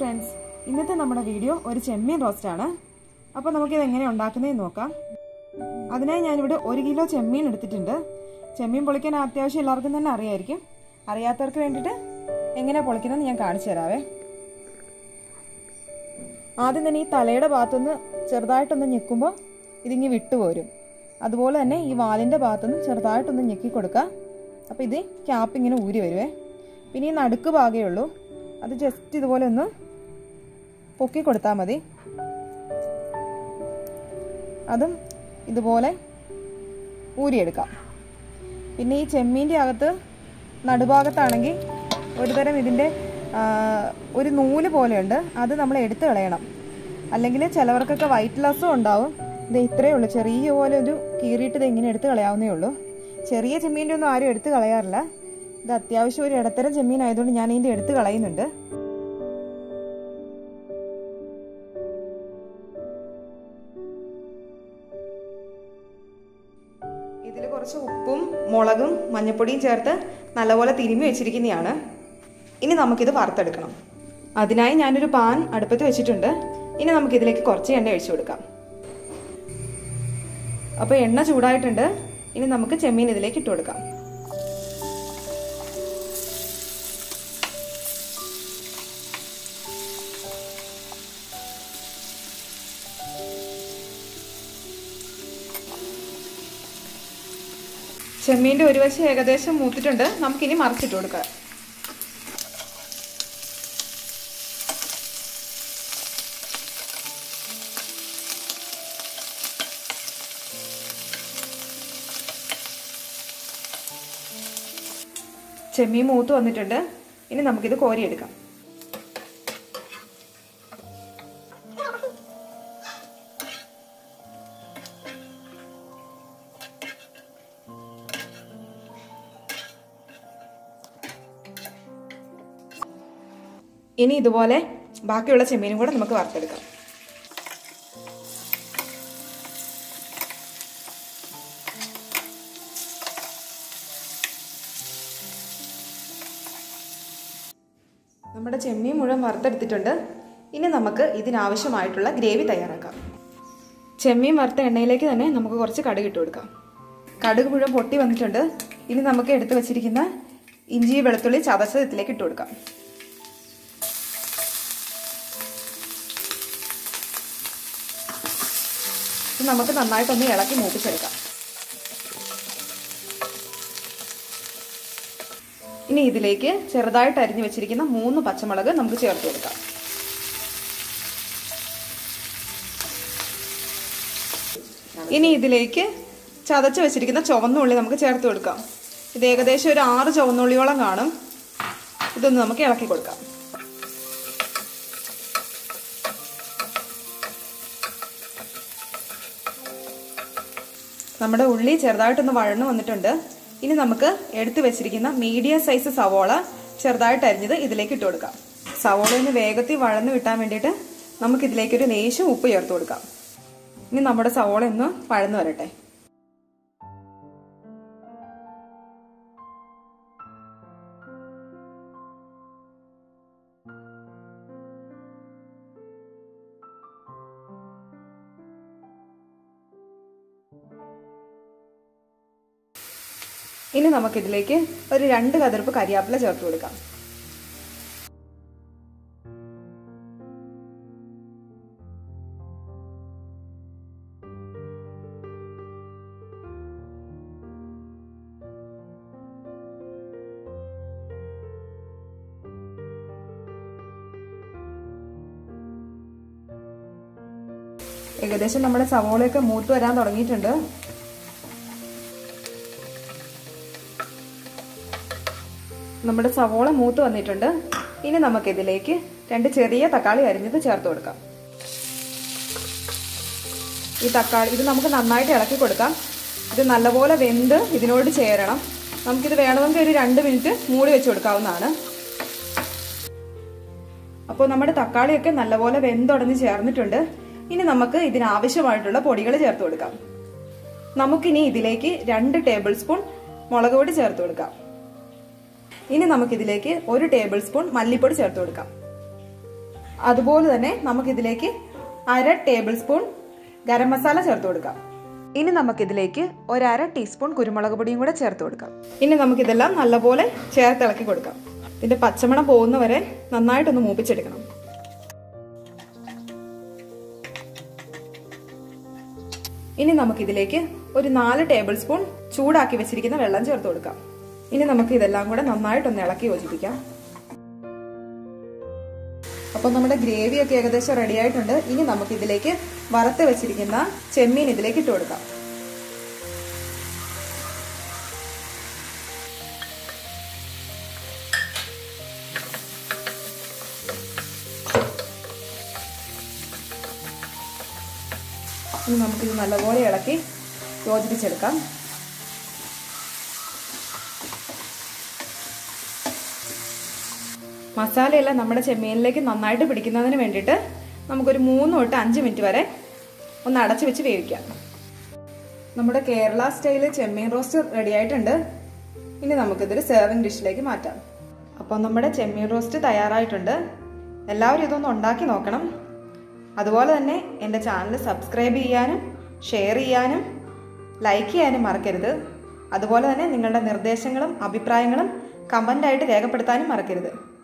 friends ഇന്നത്തെ നമ്മുടെ video ഒരു ചെമ്മീൻ റോസ്റ്റ് ആണ് അപ്പോൾ നമുക്കിത് എങ്ങനെ ഉണ്ടാക്കുന്നതെന്ന് നോക്കാം അതിനായി ഞാനിവിടെ ഒരു കിലോ ചെമ്മീൻ എടുത്തിട്ടുണ്ട് ചെമ്മീൻ പൊളിക്കാൻ അത്യാവശ്യം എല്ലാവർക്കും തന്നെ അറിയായിരിക്കും അറിയാത്തവർക്ക് വേണ്ടിയിട്ട് എങ്ങനെ പൊളിക്കണമെന്ന് ഞാൻ കാണിച്ചു തരാവേ ആദ്യം തന്നെ ഈ തലയുടെ ഭാഗത്തുനിന്ന് ചെറുതായിട്ടൊന്ന് ഞെക്കുമ്പോൾ ഇതിങ്ങി വിട്ടുപോരും അതുപോലെ തന്നെ ഈ വാലിൻ്റെ ഭാഗത്തുനിന്ന് ചെറുതായിട്ടൊന്ന് ഞെക്കി കൊടുക്കുക അപ്പോൾ ഇത് ക്യാപ്പ് ഇങ്ങനെ ഊരി വരുവേ പിന്നെ ഈ നടുക്ക് ഭാഗമേ ഉള്ളൂ അത് ജസ്റ്റ് ഇതുപോലെ ഒന്ന് പൊക്കി കൊടുത്താൽ മതി അതും ഇതുപോലെ ഊരിയെടുക്കാം പിന്നെ ഈ ചെമ്മീൻ്റെ അകത്ത് നടുഭാഗത്താണെങ്കിൽ ഒരുതരം ഇതിൻ്റെ ഒരു നൂല് പോലെയുണ്ട് അത് നമ്മൾ എടുത്തു കളയണം അല്ലെങ്കിൽ ചിലവർക്കൊക്കെ വൈറ്റ് ലസ്സും ഉണ്ടാവും ഇത് ഇത്രയേ ഉള്ളൂ ചെറിയ പോലെ ഒരു കീറിയിട്ട് ഇത് ഇങ്ങനെ എടുത്ത് കളയാവുന്നേ ഉള്ളൂ ചെറിയ ചെമ്മീൻ്റെ ഒന്നും ആരും എടുത്ത് കളയാറില്ല ഇത് അത്യാവശ്യം ഒരു ഇടത്തരം ചെമ്മീൻ ആയതുകൊണ്ട് ഞാൻ ഇതിൻ്റെ എടുത്ത് കളയുന്നുണ്ട് ഇതിൽ കുറച്ച് ഉപ്പും മുളകും മഞ്ഞപ്പൊടിയും ചേർത്ത് നല്ലപോലെ തിരുമ്മി വെച്ചിരിക്കുന്നതാണ് ഇനി നമുക്കിത് വറുത്തെടുക്കണം അതിനായി ഞാനൊരു പാൻ അടുപ്പത്ത് വെച്ചിട്ടുണ്ട് ഇനി നമുക്കിതിലേക്ക് കുറച്ച് എണ്ണ ഒഴിച്ചു കൊടുക്കാം അപ്പോൾ എണ്ണ ചൂടായിട്ടുണ്ട് ഇനി നമുക്ക് ചെമ്മീൻ ഇതിലേക്ക് ഇട്ട് കൊടുക്കാം ചെമ്മീൻ്റെ ഒരു വശം ഏകദേശം മൂത്തിട്ടുണ്ട് നമുക്കിനി മറിച്ചിട്ട് കൊടുക്കാം ചെമ്മീൻ മൂത്ത് വന്നിട്ടുണ്ട് ഇനി നമുക്കിത് കോരിയെടുക്കാം ഇനി ഇതുപോലെ ബാക്കിയുള്ള ചെമ്മീനും കൂടെ നമുക്ക് വറുത്തെടുക്കാം നമ്മുടെ ചെമ്മീൻ മുഴുവൻ വറുത്തെടുത്തിട്ടുണ്ട് ഇനി നമുക്ക് ഇതിനാവശ്യമായിട്ടുള്ള ഗ്രേവി തയ്യാറാക്കാം ചെമ്മീൻ വറുത്ത എണ്ണയിലേക്ക് തന്നെ നമുക്ക് കുറച്ച് കടുക് ഇട്ട് കൊടുക്കാം കടുക് മുഴുവൻ പൊട്ടി വന്നിട്ടുണ്ട് ഇനി നമുക്ക് എടുത്തു വെച്ചിരിക്കുന്ന ഇഞ്ചി വെളുത്തുള്ളി ചതച്ചത് ഇതിലേക്ക് ഇട്ട് കൊടുക്കാം ഇത് നമുക്ക് നന്നായിട്ടൊന്ന് ഇളക്കി മൂപ്പിച്ചെടുക്കാം ഇനി ഇതിലേക്ക് ചെറുതായിട്ട് അരിഞ്ഞു വെച്ചിരിക്കുന്ന മൂന്ന് പച്ചമുളക് നമുക്ക് ചേർത്ത് കൊടുക്കാം ഇനി ഇതിലേക്ക് ചതച്ച് വെച്ചിരിക്കുന്ന ചുവന്നുള്ളി നമുക്ക് ചേർത്ത് കൊടുക്കാം ഇത് ഏകദേശം ഒരു ആറ് ചുവന്നുള്ളിയോളം കാണും ഇതൊന്ന് നമുക്ക് ഇളക്കി കൊടുക്കാം നമ്മുടെ ഉള്ളി ചെറുതായിട്ടൊന്ന് വഴന്നു വന്നിട്ടുണ്ട് ഇനി നമുക്ക് എടുത്തു വെച്ചിരിക്കുന്ന മീഡിയം സൈസ് സവോള ചെറുതായിട്ട് അരിഞ്ഞത് ഇതിലേക്ക് ഇട്ട് കൊടുക്കാം സവോള ഒന്ന് വേഗത്തിൽ വഴന്നു കിട്ടാൻ വേണ്ടിയിട്ട് നമുക്ക് ഇതിലേക്കൊരു ലേശം ഉപ്പ് ചേർത്ത് കൊടുക്കാം ഇനി നമ്മുടെ സവോള ഒന്ന് വഴന്നു വരട്ടെ ഇനി നമുക്കിതിലേക്ക് ഒരു രണ്ട് കതിർപ്പ് കരിയാപ്പില ചേർത്ത് കൊടുക്കാം ഏകദേശം നമ്മുടെ സവോളയൊക്കെ മൂത്ത് വരാൻ തുടങ്ങിയിട്ടുണ്ട് നമ്മുടെ സവോള മൂത്ത് വന്നിട്ടുണ്ട് ഇനി നമുക്കിതിലേക്ക് രണ്ട് ചെറിയ തക്കാളി അരിഞ്ഞത് ചേർത്ത് കൊടുക്കാം ഈ തക്കാളി ഇത് നമുക്ക് നന്നായിട്ട് ഇളക്കി കൊടുക്കാം ഇത് നല്ലപോലെ വെന്ത് ഇതിനോട് ചേരണം നമുക്കിത് വേണമെങ്കിൽ ഒരു രണ്ട് മിനിറ്റ് മൂടി വെച്ച് കൊടുക്കാവുന്നതാണ് അപ്പോൾ നമ്മുടെ തക്കാളിയൊക്കെ നല്ലപോലെ വെന്തുടഞ്ഞ് ചേർന്നിട്ടുണ്ട് ഇനി നമുക്ക് ഇതിനാവശ്യമായിട്ടുള്ള പൊടികൾ ചേർത്ത് കൊടുക്കാം നമുക്കിനി ഇതിലേക്ക് രണ്ട് ടേബിൾ സ്പൂൺ മുളക് പൊടി ചേർത്ത് കൊടുക്കാം ഇനി നമുക്കിതിലേക്ക് ഒരു ടേബിൾ സ്പൂൺ മല്ലിപ്പൊടി ചേർത്ത് കൊടുക്കാം അതുപോലെ തന്നെ നമുക്കിതിലേക്ക് അര ടേബിൾ സ്പൂൺ ഗരം മസാല ചേർത്ത് കൊടുക്കാം ഇനി നമുക്കിതിലേക്ക് ഒരര ടീസ്പൂൺ കുരുമുളക് പൊടിയും കൂടെ ചേർത്ത് കൊടുക്കാം ഇനി നമുക്കിതെല്ലാം നല്ലപോലെ ചേർത്ത് ഇളക്കി കൊടുക്കാം ഇതിന്റെ പച്ചമണം പോകുന്നവരെ നന്നായിട്ടൊന്ന് മൂപ്പിച്ചെടുക്കണം ഇനി നമുക്കിതിലേക്ക് ഒരു നാല് ടേബിൾ സ്പൂൺ ചൂടാക്കി വെച്ചിരിക്കുന്ന വെള്ളം ചേർത്ത് കൊടുക്കാം ഇനി നമുക്ക് ഇതെല്ലാം കൂടെ നന്നായിട്ടൊന്ന് ഇളക്കി യോജിപ്പിക്കാം അപ്പോൾ നമ്മുടെ ഗ്രേവി ഒക്കെ ഏകദേശം റെഡി ആയിട്ടുണ്ട് ഇനി നമുക്ക് ഇതിലേക്ക് വറുത്ത് വെച്ചിരിക്കുന്ന ചെമ്മീൻ ഇതിലേക്ക് ഇട്ട് കൊടുക്കാം ഇനി നമുക്കിത് നല്ലപോലെ ഇളക്കി യോജിപ്പിച്ചെടുക്കാം മസാലയെല്ലാം നമ്മുടെ ചെമ്മീനിലേക്ക് നന്നായിട്ട് പിടിക്കുന്നതിന് വേണ്ടിയിട്ട് നമുക്കൊരു മൂന്ന് തൊട്ട് അഞ്ച് മിനിറ്റ് വരെ ഒന്ന് അടച്ചു വെച്ച് വേവിക്കാം നമ്മുടെ കേരള സ്റ്റൈല് ചെമ്മീൻ റോസ്റ്റ് റെഡി ആയിട്ടുണ്ട് ഇനി നമുക്കിതൊരു സെർവിങ് ഡിഷിലേക്ക് മാറ്റാം അപ്പോൾ നമ്മുടെ ചെമ്മീൻ റോസ്റ്റ് തയ്യാറായിട്ടുണ്ട് എല്ലാവരും ഇതൊന്ന് ഉണ്ടാക്കി നോക്കണം അതുപോലെ തന്നെ എൻ്റെ ചാനൽ സബ്സ്ക്രൈബ് ചെയ്യാനും ഷെയർ ചെയ്യാനും ലൈക്ക് ചെയ്യാനും മറക്കരുത് അതുപോലെ തന്നെ നിങ്ങളുടെ നിർദ്ദേശങ്ങളും അഭിപ്രായങ്ങളും കമൻ്റായിട്ട് രേഖപ്പെടുത്താനും മറക്കരുത്